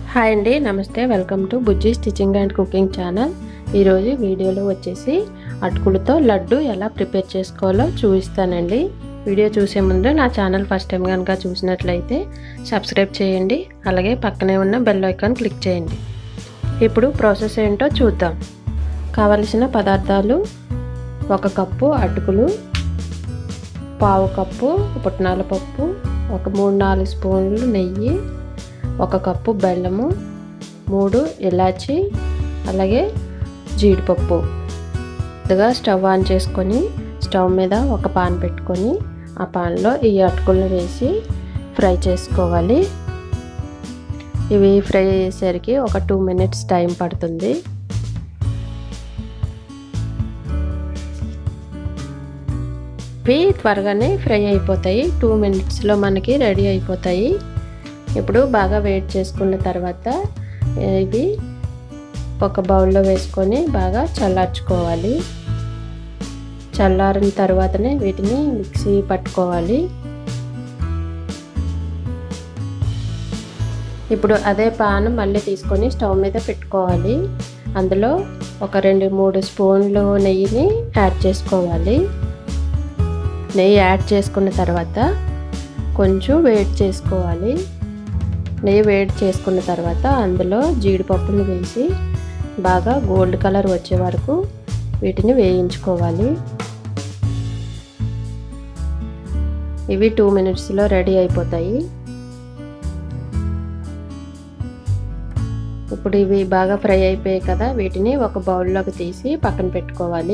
hi అండి నమస్తే welcome to Bujji stitching and cooking channel ఈరోజు వీడియోలో వచ్చేసి అటుకులతో లడ్డు ఎలా ప్రిపేర్ చేసుకోవాలో చూపిస్తానండి వీడియో చూసే ముందు నా ఛానల్ ఫస్ట్ టైం కనుక చూసినట్లయితే సబ్స్క్రైబ్ చేయండి అలాగే పక్కనే ఉన్న బెల్ ఐకాన్ క్లిక్ చేయండి ఇప్పుడు ప్రాసెస్ ఏంటో చూద్దాం కావలసిన పదార్థాలు ఒక కప్పు అటుకులు పావు కప్పు పుట్నాల పప్పు ఒక మూడు నాలుగు స్పూన్లు నెయ్యి ఒక కప్పు బెల్లము మూడు ఇలాచి అలాగే జీడిపప్పు కొద్దిగా స్టవ్ ఆన్ చేసుకొని స్టవ్ మీద ఒక పాన్ పెట్టుకొని ఆ పాన్లో ఈ అటుకులను వేసి ఫ్రై చేసుకోవాలి ఇవి ఫ్రై అయ్యేసరికి ఒక టూ మినిట్స్ టైం పడుతుంది ఇవి త్వరగానే ఫ్రై అయిపోతాయి టూ మినిట్స్లో మనకి రెడీ అయిపోతాయి ఇప్పుడు బాగా వెయిట్ చేసుకున్న తర్వాత ఇవి ఒక బౌల్లో వేసుకొని బాగా చల్లార్చుకోవాలి చల్లారిన తర్వాతనే వీటిని మిక్సీ పట్టుకోవాలి ఇప్పుడు అదే పాన్ మళ్ళీ తీసుకొని స్టవ్ మీద పెట్టుకోవాలి అందులో ఒక రెండు మూడు స్పూన్లు నెయ్యిని యాడ్ చేసుకోవాలి నెయ్యి యాడ్ చేసుకున్న తర్వాత కొంచెం వేడి చేసుకోవాలి నెయ్యి వేడి చేసుకున్న తర్వాత అందులో జీడిపప్పులు వేసి బాగా గోల్డ్ కలర్ వచ్చే వరకు వీటిని వేయించుకోవాలి ఇవి టూ మినిట్స్లో రెడీ అయిపోతాయి ఇప్పుడు ఇవి బాగా ఫ్రై అయిపోయాయి కదా వీటిని ఒక బౌల్లోకి తీసి పక్కన పెట్టుకోవాలి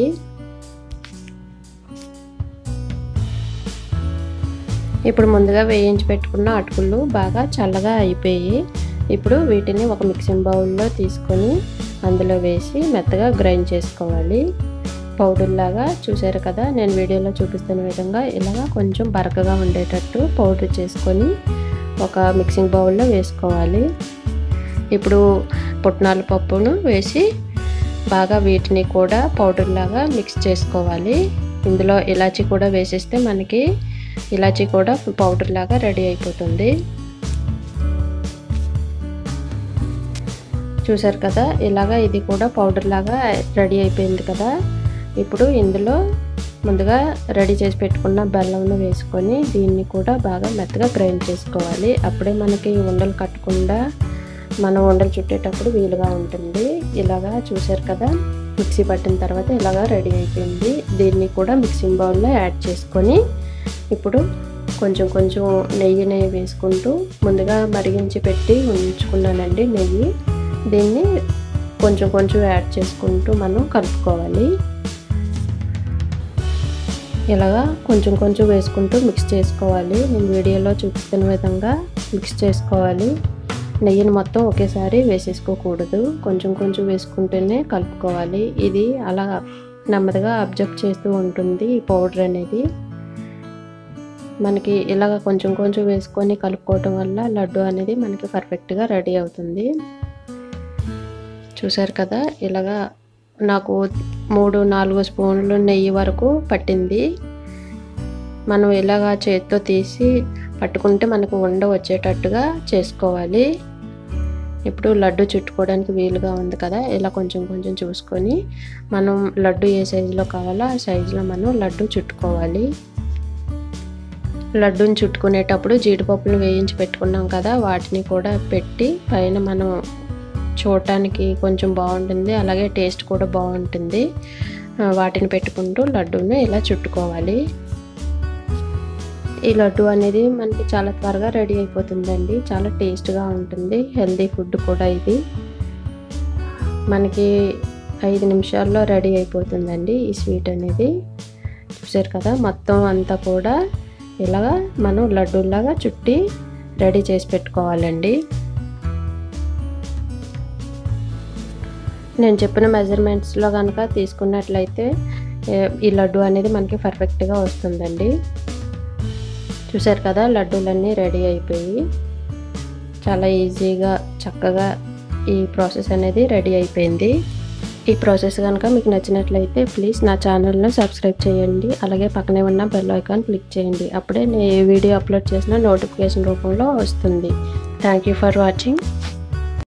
ఇప్పుడు ముందుగా వేయించి పెట్టుకున్న అటుకులు బాగా చల్లగా అయిపోయి ఇప్పుడు వీటిని ఒక మిక్సింగ్ బౌల్లో తీసుకొని అందులో వేసి మెత్తగా గ్రైండ్ చేసుకోవాలి పౌడర్ లాగా చూసారు కదా నేను వీడియోలో చూపిస్తున్న విధంగా ఇలాగా కొంచెం బరకగా ఉండేటట్టు పౌడర్ చేసుకొని ఒక మిక్సింగ్ బౌల్లో వేసుకోవాలి ఇప్పుడు పుట్నాల పప్పును వేసి బాగా వీటిని కూడా పౌడర్ లాగా మిక్స్ చేసుకోవాలి ఇందులో ఇలాచి కూడా వేసేస్తే మనకి ఇలాచి కూడా పౌడర్ లాగా రెడీ అయిపోతుంది చూసారు కదా ఇలాగా ఇది కూడా పౌడర్ లాగా రెడీ అయిపోయింది కదా ఇప్పుడు ఇందులో ముందుగా రెడీ చేసి పెట్టుకున్న బెల్లంను వేసుకొని దీన్ని కూడా బాగా మెత్తగా గ్రైండ్ చేసుకోవాలి అప్పుడే మనకి ఉండలు కట్టకుండా మనం ఉండలు చుట్టేటప్పుడు వీలుగా ఉంటుంది ఇలాగా చూసారు కదా మిక్సీ పట్టిన తర్వాత ఇలాగా రెడీ అయిపోయింది దీన్ని కూడా మిక్సింగ్ బౌల్లో యాడ్ చేసుకొని ఇప్పుడు కొంచెం కొంచెం నెయ్యిని వేసుకుంటూ ముందుగా మరిగించి పెట్టి ఉంచుకున్నానండి నెయ్యి దీన్ని కొంచెం కొంచెం యాడ్ చేసుకుంటూ మనం కలుపుకోవాలి ఇలాగా కొంచెం కొంచెం వేసుకుంటూ మిక్స్ చేసుకోవాలి నేను వీడియోలో చూపిస్తున్న విధంగా మిక్స్ చేసుకోవాలి నెయ్యిని మొత్తం ఒకేసారి వేసేసుకోకూడదు కొంచెం కొంచెం వేసుకుంటూనే కలుపుకోవాలి ఇది అలా నెమ్మదిగా అబ్జర్వ్ చేస్తూ ఉంటుంది ఈ పౌడర్ అనేది మనకి ఇలాగ కొంచెం కొంచెం వేసుకొని కలుపుకోవటం వల్ల లడ్డు అనేది మనకి పర్ఫెక్ట్గా రెడీ అవుతుంది చూసారు కదా ఇలాగా నాకు మూడు నాలుగు స్పూన్లు నెయ్యి వరకు పట్టింది మనం ఇలాగా చేతితో తీసి పట్టుకుంటే మనకు ఉండ వచ్చేటట్టుగా చేసుకోవాలి ఇప్పుడు లడ్డు చుట్టుకోవడానికి వీలుగా ఉంది కదా ఇలా కొంచెం కొంచెం చూసుకొని మనం లడ్డు ఏ సైజులో కావాలో ఆ సైజులో మనం లడ్డు చుట్టుకోవాలి లడ్డూని చుట్టుకునేటప్పుడు జీడిపప్పులు వేయించి పెట్టుకున్నాం కదా వాటిని కూడా పెట్టి పైన మనం చూడటానికి కొంచెం బాగుంటుంది అలాగే టేస్ట్ కూడా బాగుంటుంది వాటిని పెట్టుకుంటూ లడ్డూని ఇలా చుట్టుకోవాలి ఈ లడ్డు అనేది మనకి చాలా త్వరగా రెడీ అయిపోతుందండి చాలా టేస్ట్గా ఉంటుంది హెల్దీ ఫుడ్ కూడా ఇది మనకి ఐదు నిమిషాల్లో రెడీ అయిపోతుందండి ఈ స్వీట్ అనేది చూసారు కదా మొత్తం అంతా కూడా ఇలాగా మనం లడ్డూలాగా చుట్టి రెడీ చేసి పెట్టుకోవాలండి నేను చెప్పిన మెజర్మెంట్స్లో కనుక తీసుకున్నట్లయితే ఈ లడ్డు అనేది మనకి పర్ఫెక్ట్గా వస్తుందండి చూసారు కదా లడ్డూలన్నీ రెడీ అయిపోయి చాలా ఈజీగా చక్కగా ఈ ప్రాసెస్ అనేది రెడీ అయిపోయింది ఈ ప్రాసెస్ కనుక మీకు నచ్చినట్లయితే ప్లీజ్ నా ఛానల్ను సబ్స్క్రైబ్ చేయండి అలాగే పక్కనే ఉన్న బెల్ ఐకాన్ క్లిక్ చేయండి అప్పుడే నేను ఏ వీడియో అప్లోడ్ చేసినా నోటిఫికేషన్ రూపంలో వస్తుంది థ్యాంక్ యూ ఫర్ వాచింగ్